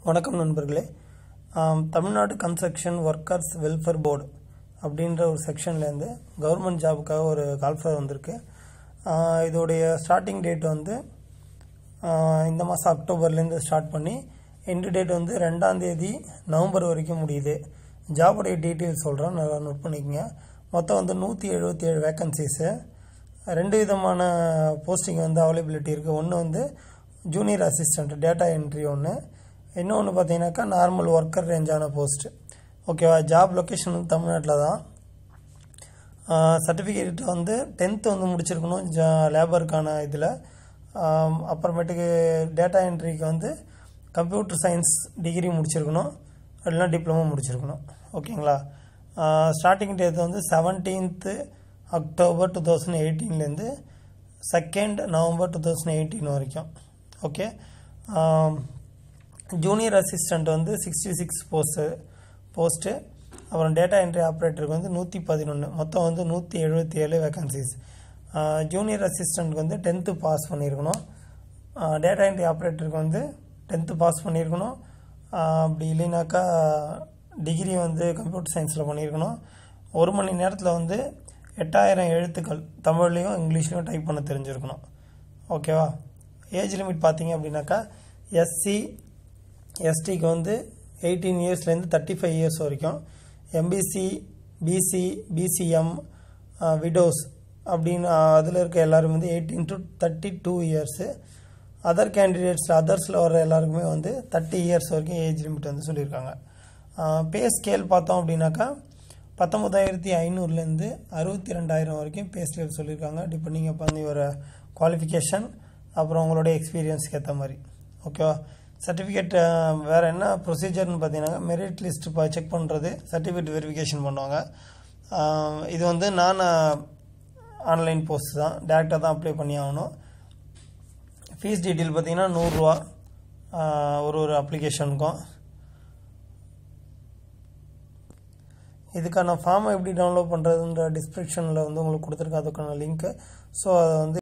வணக்கம் நண்பர்களே ஆம், Tamil Nadu construction workers welfare board அப்படின்ற ஒரு செக்ஷன்லேருந்து கவர்மெண்ட் ஜாபுக்காக ஒரு கால்ஃபர் வந்திருக்கு ஆ, இதோடைய ஸ்டார்டிங் டேட் வந்து ஆ, இந்த மாதம் அக்டோபர்லேருந்து ஸ்டார்ட் பண்ணி எண்டு டேட் வந்து ரெண்டாம் தேதி நவம்பர் வரைக்கும் முடியுது ஜாபுடைய டீட்டெயில்ஸ் சொல்கிறேன் நல்லா நோட் பண்ணிக்கங்க மொத்தம் வந்து நூற்றி எழுபத்தி ஏழு வேக்கன்சிஸு ரெண்டு விதமான போஸ்டிங் வந்து அவைலபிலிட்டி இருக்குது ஒன்று வந்து ஜூனியர் அசிஸ்டண்ட் டேட்டா என்ட்ரி ஒன்று இன்னொன்று பார்த்தீங்கன்னாக்கா நார்மல் ஒர்க்கர் ரேஞ்சான போஸ்ட் ஓகேவா ஜாப் லொக்கேஷன் வந்து தமிழ்நாட்டில் தான் சர்டிஃபிகேட் வந்து டென்த்து வந்து முடிச்சிருக்கணும் ஜா லேபருக்கான இதில் அப்புறமேட்டுக்கு டேட்டா என்ட்ரிக்கு வந்து கம்ப்யூட்டர் சயின்ஸ் டிகிரி முடிச்சிருக்கணும் இல்லைனா டிப்ளமோ முடிச்சிருக்கணும் ஓகேங்களா ஸ்டார்டிங் டேட் வந்து செவன்டீன்த்து அக்டோபர் டூ தௌசண்ட் எயிட்டீன்லேருந்து second November two thousand eighteen வரைக்கும் ஓகே ஜூனியர் அசிஸ்டண்ட் வந்து சிக்ஸ்டி சிக்ஸ் போஸ்ட்டு போஸ்ட்டு அப்புறம் டேட்டா என்ட்ரி ஆப்ரேட்டருக்கு வந்து நூற்றி பதினொன்று மொத்தம் வந்து நூற்றி எழுபத்தி ஏழு வேகன்சிஸ் ஜூனியர் அசிஸ்டண்ட்க்கு வந்து டென்த்து பாஸ் பண்ணியிருக்கணும் டேட்டா என்ட்ரி ஆப்ரேட்டருக்கு வந்து டென்த்து பாஸ் பண்ணியிருக்கணும் ஆஹ் அப்படி இல்லைனாக்கா டிகிரி வந்து கம்ப்யூட்டர் சயின்ஸில் பண்ணியிருக்கணும் ஒரு மணி நேரத்தில் வந்து எட்டாயிரம் எழுத்துக்கள் தமிழ்லேயும் இங்கிலீஷ்லையும் டைப் பண்ண தெரிஞ்சிருக்கணும் ஓகேவா ஏஜ் லிமிட் பார்த்தீங்க அப்படின்னாக்கா எஸ்சி எஸ்டிக்கு வந்து எயிட்டீன் இயர்ஸ்லேருந்து தேர்ட்டி ஃபைவ் இயர்ஸ் வரைக்கும் எம்பிசி பிசி பிசிஎம் விடோஸ் அப்படின்னு அதில் இருக்க எல்லாரும் வந்து eighteen to thirty two years other candidates அதர்ஸில் வர எல்லாருக்குமே வந்து தேர்ட்டி இயர்ஸ் வரைக்கும் ஏஜ் லிமிட் வந்து சொல்லியிருக்காங்க பே ஸ்கேல் பார்த்தோம் அப்படின்னாக்கா பத்தொம்பதாயிரத்தி ஐநூறுலேருந்து அறுபத்தி ரெண்டாயிரம் வரைக்கும் பே ஸ்கேல் சொல்லியிருக்காங்க டிபெண்டிங் அப்பான் யுவர் குவாலிஃபிகேஷன் அப்புறம் உங்களோட எக்ஸ்பீரியன்ஸ்க்கு ஏற்ற மாதிரி ஓகேவா சர்டிஃபிகேட் வேறு என்ன ப்ரொசீஜர்னு பார்த்தீங்கன்னா மெரிட் லிஸ்ட் இப்போ செக் பண்ணுறது சர்டிஃபிகேட் வெரிஃபிகேஷன் பண்ணுவாங்க ஆஹ் இது வந்து நான் ஆன்லைன் போஸ்ட் தான் டேரெக்டாக தான் அப்ளை பண்ணி ஆகணும் ஃபீஸ் டீட்டெயில் பார்த்தீங்கன்னா நூறுரூவா ஒரு ஒரு அப்ளிகேஷனுக்கும் இதுக்கான ஃபார்மை எப்படி டவுன்லோட் பண்ணுறதுன்ற டிஸ்கிரிப்ஷனில் வந்து உங்களுக்கு கொடுத்துருக்கேன் அதுக்கான லிங்க்கு ஸோ அதை வந்து